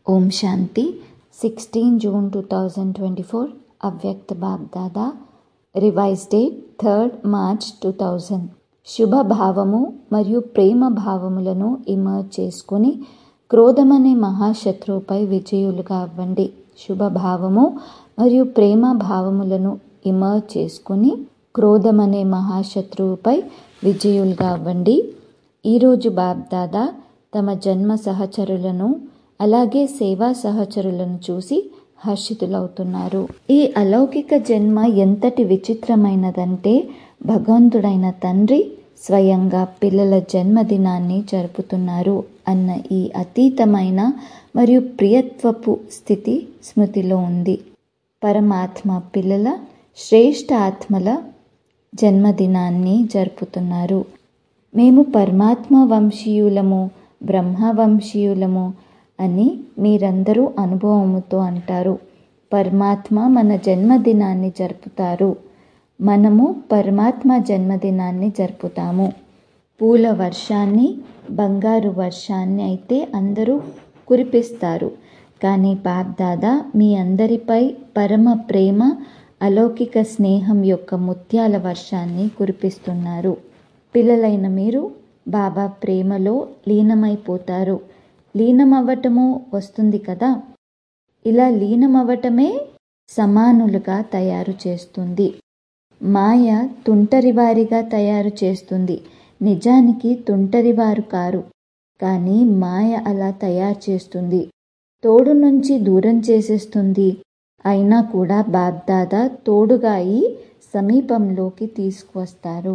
ఓం Shanti sixteen June two thousand twenty four Avyakt BapDada revise date third March two thousand శుభ భావము మరియు ప్రేమ భావములను emerge చేసుకుని క్రోధమనే మహాశత్రువుపై విజయులుగా అవ్వండి శుభ భావము మరియు ప్రేమ భావములను ఇమర్జ్ చేసుకుని క్రోధమనే మహాశత్రువుపై విజయులుగా అవ్వండి ఈరోజు బాబ్దాదా తమ జన్మ సహచరులను అలాగే సేవా సహచరులను చూసి హర్షితులవుతున్నారు ఈ అలౌకిక జన్మ ఎంతటి విచిత్రమైనదంటే భగవంతుడైన తండ్రి స్వయంగా పిల్లల జన్మదినాన్ని జరుపుతున్నారు అన్న ఈ అతీతమైన మరియు ప్రియత్వపు స్థితి స్మృతిలో ఉంది పరమాత్మ పిల్లల శ్రేష్ఠ ఆత్మల జన్మదినాన్ని జరుపుతున్నారు మేము పరమాత్మ వంశీయులము బ్రహ్మ వంశీయులము అని మీరందరూ అనుభవముతో అంటారు పరమాత్మ మన జన్మదినాన్ని జరుపుతారు మనము పరమాత్మ జన్మదినాన్ని జరుపుతాము పూల వర్షాన్ని బంగారు వర్షాన్ని అయితే అందరూ కురిపిస్తారు కానీ బాబ్దాదా మీ అందరిపై పరమ ప్రేమ అలౌకిక స్నేహం యొక్క ముత్యాల వర్షాన్ని కురిపిస్తున్నారు పిల్లలైన మీరు బాబా ప్రేమలో లీనమైపోతారు లీనమవ్వటము వస్తుంది కదా ఇలా లీనమవ్వటమే సమానులుగా తయారు చేస్తుంది మాయ తుంటరివారిగా తయారు చేస్తుంది నిజానికి తుంటరివారు కారు కానీ మాయ అలా తయారు చేస్తుంది తోడు నుంచి దూరం చేసేస్తుంది అయినా కూడా బాబ్దాదా తోడుగా అయి సమీపంలోకి తీసుకువస్తారు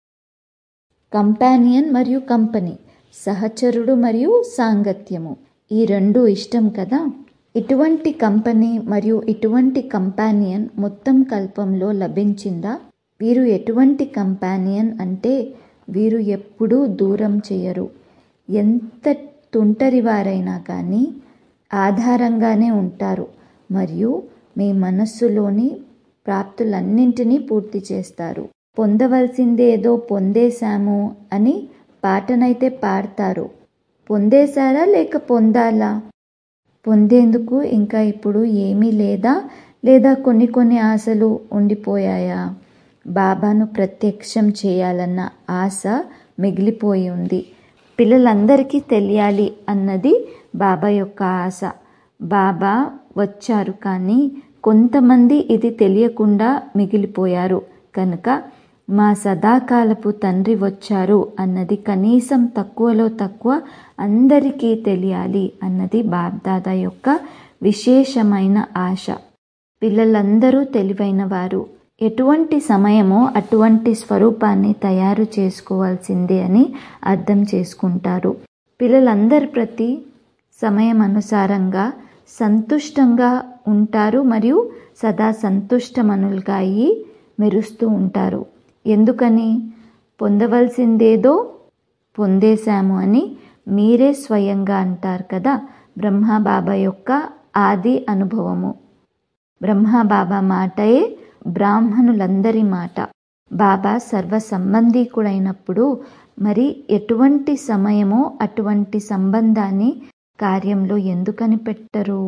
కంపానియన్ మరియు కంపెనీ సహచరుడు మరియు సాంగత్యము ఈ రెండు ఇష్టం కదా ఇటువంటి కంపెనీ మరియు ఇటువంటి కంపానియన్ మొత్తం కల్పంలో లభించిందా వీరు ఎటువంటి కంపానియన్ అంటే వీరు ఎప్పుడూ దూరం చేయరు ఎంత తుంటరివారైనా కానీ ఆధారంగానే ఉంటారు మరియు మీ మనస్సులోని ప్రాప్తులన్నింటినీ పూర్తి చేస్తారు పొందవలసిందేదో పొందేశాము అని పాటనైతే పాడతారు పొందేశారా లేక పొందాలా పొందేందుకు ఇంకా ఇప్పుడు ఏమీ లేదా లేదా కొన్ని కొన్ని ఆశలు ఉండిపోయాయా బాబాను ప్రత్యక్షం చేయాలన్న ఆశ మిగిలిపోయి ఉంది పిల్లలందరికీ తెలియాలి అన్నది బాబా యొక్క ఆశ బాబా వచ్చారు కానీ కొంతమంది ఇది తెలియకుండా మిగిలిపోయారు కనుక మా సదాకాలపు తండ్రి వచ్చారు అన్నది కనీసం తక్కువలో తక్కువ అందరికీ తెలియాలి అన్నది బాబ్దాదా యొక్క విశేషమైన ఆశ పిల్లలందరూ తెలివైన వారు ఎటువంటి సమయమో అటువంటి స్వరూపాన్ని తయారు చేసుకోవాల్సిందే అని అర్థం చేసుకుంటారు పిల్లలందరి ప్రతి సమయం అనుసారంగా సంతుష్టంగా ఉంటారు మరియు సదా సంతుష్టమనులుగా అయ్యి మెరుస్తూ ఉంటారు ఎందుకని పొందవలసిందేదో పొందేశాము అని మీరే స్వయంగా అంటారు కదా బ్రహ్మబాబా యొక్క ఆది అనుభవము బ్రహ్మబాబా మాటయే బ్రాహ్మణులందరి మాట బాబా సర్వ సంబంధీకుడైనప్పుడు మరి ఎటువంటి సమయమో అటువంటి సంబంధాన్ని కార్యంలో ఎందుకని పెట్టరు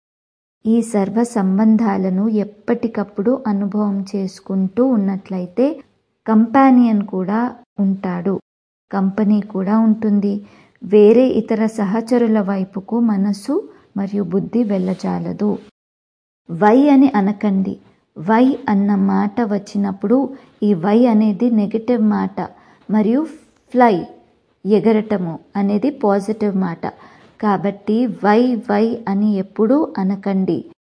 ఈ సర్వ సంబంధాలను ఎప్పటికప్పుడు అనుభవం చేసుకుంటూ ఉన్నట్లయితే కంపానియన్ కూడా ఉంటాడు కంపెనీ కూడా ఉంటుంది వేరే ఇతర సహచరుల వైపుకు మనసు మరియు బుద్ధి వెళ్ళజాలదు వై అని అనకండి వై అన్న మాట వచ్చినప్పుడు ఈ వై అనేది నెగటివ్ మాట మరియు ఫ్లై ఎగరటము అనేది పాజిటివ్ మాట కాబట్టి వై వై అని ఎప్పుడూ అనకండి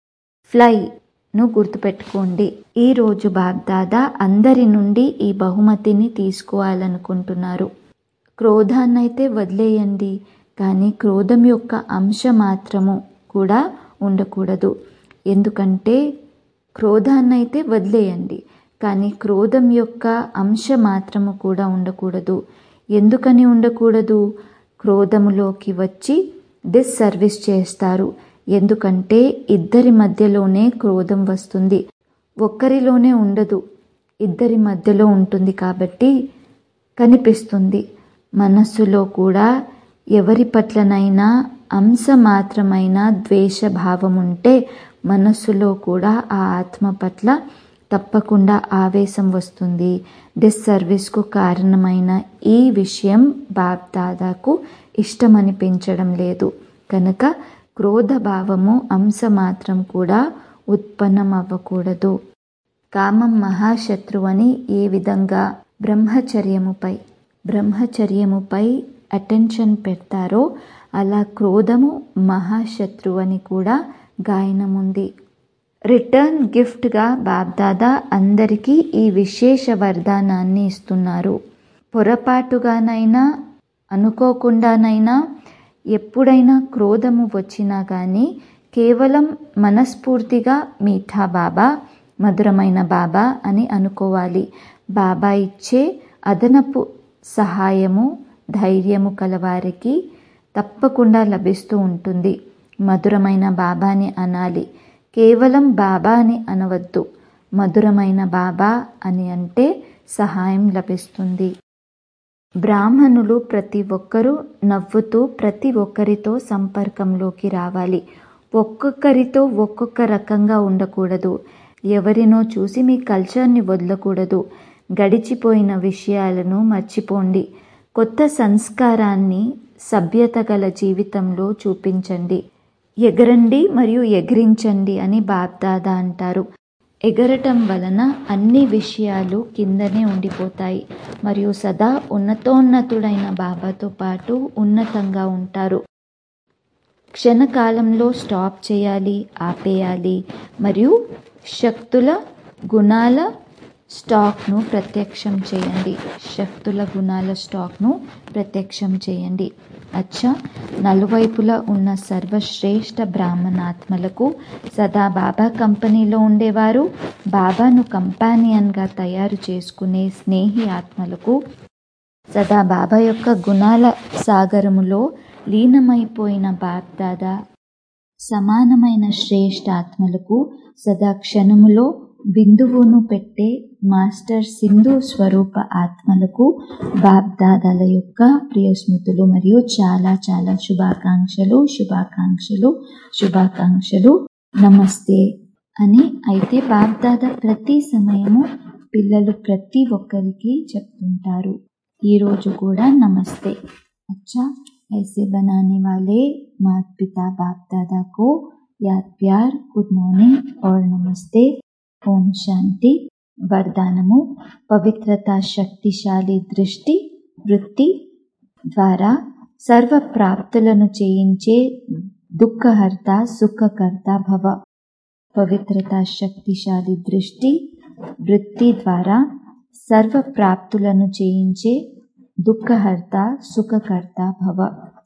ఫ్లైను గుర్తుపెట్టుకోండి ఈరోజు బాగ్దాదా అందరి నుండి ఈ బహుమతిని తీసుకోవాలనుకుంటున్నారు క్రోధాన్నైతే వదిలేయండి కానీ క్రోధం యొక్క అంశ మాత్రము కూడా ఉండకూడదు ఎందుకంటే క్రోధాన్నైతే వదిలేయండి కానీ క్రోధం యొక్క అంశ మాత్రము కూడా ఉండకూడదు ఎందుకని ఉండకూడదు క్రోధములోకి వచ్చి డిస్సర్వీస్ చేస్తారు ఎందుకంటే ఇద్దరి మధ్యలోనే క్రోధం వస్తుంది ఒక్కరిలోనే ఉండదు ఇద్దరి మధ్యలో ఉంటుంది కాబట్టి కనిపిస్తుంది మనస్సులో కూడా ఎవరి పట్లనైనా అంశ మాత్రమైన ద్వేషభావం ఉంటే మనస్సులో కూడా ఆ ఆత్మ పట్ల తప్పకుండా ఆవేశం వస్తుంది డిస్సర్వీస్కు కారణమైన ఈ విషయం బాప్దాదాకు ఇష్టమనిపించడం లేదు కనుక క్రోధ భావము అంశ మాత్రం కూడా ఉత్పన్నం అవ్వకూడదు కామం మహాశత్రువు అని ఏ విధంగా బ్రహ్మచర్యముపై బ్రహ్మచర్యముపై అటెన్షన్ పెడతారో అలా క్రోధము మహాశత్రువు అని కూడా గాయనముంది రిటర్న్ గిఫ్ట్గా బాబ్దాదా అందరికీ ఈ విశేష వరదానాన్ని ఇస్తున్నారు పొరపాటుగానైనా అనుకోకుండానైనా ఎప్పుడైనా క్రోధము వచ్చినా కానీ కేవలం మనస్ఫూర్తిగా మీఠా బాబా మధురమైన బాబా అని అనుకోవాలి బాబా ఇచ్చే అదనపు సహాయము ధైర్యము కలవారికి తప్పకుండా లభిస్తూ ఉంటుంది మధురమైన బాబాని అనాలి కేవలం బాబా అని అనవద్దు మధురమైన బాబా అని అంటే సహాయం లభిస్తుంది బ్రాహ్మణులు ప్రతి ఒక్కరూ నవ్వుతూ ప్రతి ఒక్కరితో సంపర్కంలోకి రావాలి ఒక్కొక్కరితో ఒక్కొక్క రకంగా ఉండకూడదు ఎవరినో చూసి మీ కల్చర్ని వదలకూడదు గడిచిపోయిన విషయాలను మర్చిపోండి కొత్త సంస్కారాన్ని సభ్యత గల జీవితంలో చూపించండి ఎగరండి మరియు ఎగిరించండి అని బాబ్దాదా అంటారు ఎగరటం వలన అన్ని విషయాలు కిందనే ఉండిపోతాయి మరియు సదా ఉన్నతోన్నతుడైన బాబాతో పాటు ఉన్నతంగా ఉంటారు క్షణకాలంలో స్టాప్ చేయాలి ఆపేయాలి మరియు శక్తుల గుణాల స్టాక్ను ప్రత్యక్షం చేయండి శక్తుల గుణాల స్టాక్ను ప్రత్యక్షం చేయండి అచ్చా నలువైపులా ఉన్న సర్వశ్రేష్ఠ బ్రాహ్మణాత్మలకు సదా బాబా కంపెనీలో ఉండేవారు బాబాను కంపానియన్గా తయారు చేసుకునే స్నేహి ఆత్మలకు సదా బాబా యొక్క గుణాల సాగరములో లీనమైపోయిన బాప్దాదా సమానమైన శ్రేష్ఠ ఆత్మలకు సదా క్షణములో బిందువును పెట్టే మాస్టర్ సింధు స్వరూప ఆత్మలకు బాప్దాదాల యొక్క ప్రియ స్మృతులు మరియు చాలా చాలా శుభాకాంక్షలు శుభాకాంక్షలు శుభాకాంక్షలు నమస్తే అని అయితే బాప్దాదా ప్రతి సమయము పిల్లలు ప్రతి ఒక్కరికి చెప్తుంటారు ఈరోజు కూడా నమస్తే अच्छा ऐसे बनाने वाले माता पिता बाप दादा को याद प्यार गुड मॉर्निंग और नमस्ते ఓం శాంతి వరదానము పవిత్రత శక్తిశాలి దృష్టి వృత్తి ద్వారా సర్వ ప్రాప్తులను చేయించే దుఃఖహర్త సుఖకర్త భవ పవిత్రత శక్తిశాలి దృష్టి వృత్తి ద్వారా సర్వ ప్రాప్తులను చేయించే దుఃఖహర్త సుఖకర్త భవ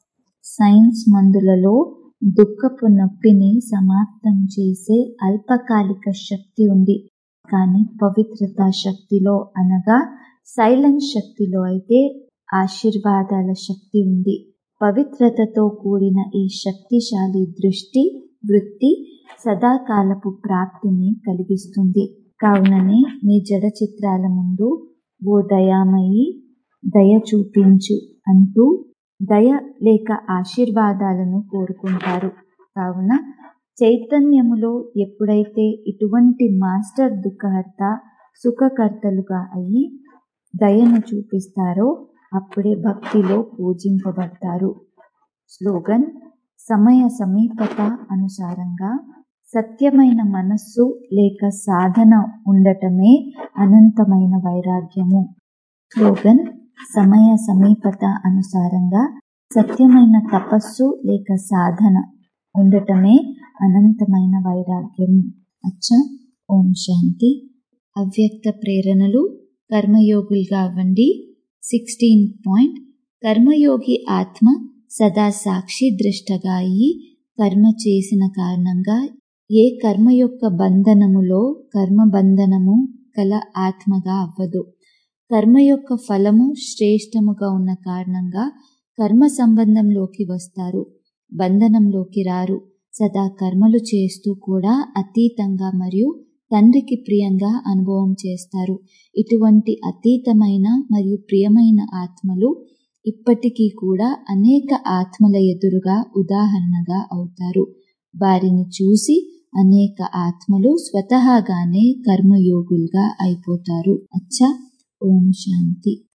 సైన్స్ మందులలో దుఃఖపు నొప్పిని సమాప్తం చేసే అల్పకాలిక శక్తి ఉంది కానీ పవిత్రత శక్తిలో అనగా సైలెన్స్ శక్తిలో అయితే ఆశీర్వాదాల శక్తి ఉంది పవిత్రతతో కూడిన ఈ శక్తిశాలి దృష్టి వృత్తి సదాకాలపు ప్రాప్తిని కలిగిస్తుంది కావుననే మీ జడ చిత్రాల ముందు ఓ దయామయి దయ చూపించు అంటూ దయ లేక ఆశీర్వాదాలను కోరుకుంటారు కావున చైతన్యములో ఎప్పుడైతే ఇటువంటి మాస్టర్ దుఃఖహర్త సుఖకర్తలుగా అయ్యి దయను చూపిస్తారో అప్పుడే భక్తిలో పూజింపబడతారు స్లోగన్ సమయ సమీపత అనుసారంగా సత్యమైన మనస్సు లేక సాధన ఉండటమే అనంతమైన వైరాగ్యము స్లోగన్ సమయ సమీపత అనుసారంగా సత్యమైన తపస్సు లేక సాధన ఉండటమే అనంతమైన వైరాగ్యం అచ్చ ఓం శాంతి అవ్యక్త ప్రేరణలు కర్మయోగులుగా అవ్వండి సిక్స్టీన్ పాయింట్ కర్మయోగి ఆత్మ సదా సాక్షి దృష్టగా అయి కర్మ చేసిన కారణంగా ఏ కర్మ యొక్క బంధనములో కర్మ బంధనము కల ఆత్మగా అవ్వదు కర్మ యొక్క ఫలము శ్రేష్టముగా ఉన్న కారణంగా కర్మ సంబంధంలోకి వస్తారు బంధనంలోకి రారు సదా కర్మలు చేస్తూ కూడా అతీతంగా మరియు తండ్రికి ప్రియంగా అనుభవం చేస్తారు ఇటువంటి అతీతమైన మరియు ప్రియమైన ఆత్మలు ఇప్పటికీ కూడా అనేక ఆత్మల ఎదురుగా ఉదాహరణగా అవుతారు వారిని చూసి అనేక ఆత్మలు స్వతహాగానే కర్మయోగులుగా అయిపోతారు అచ్చా ఓం శాంతి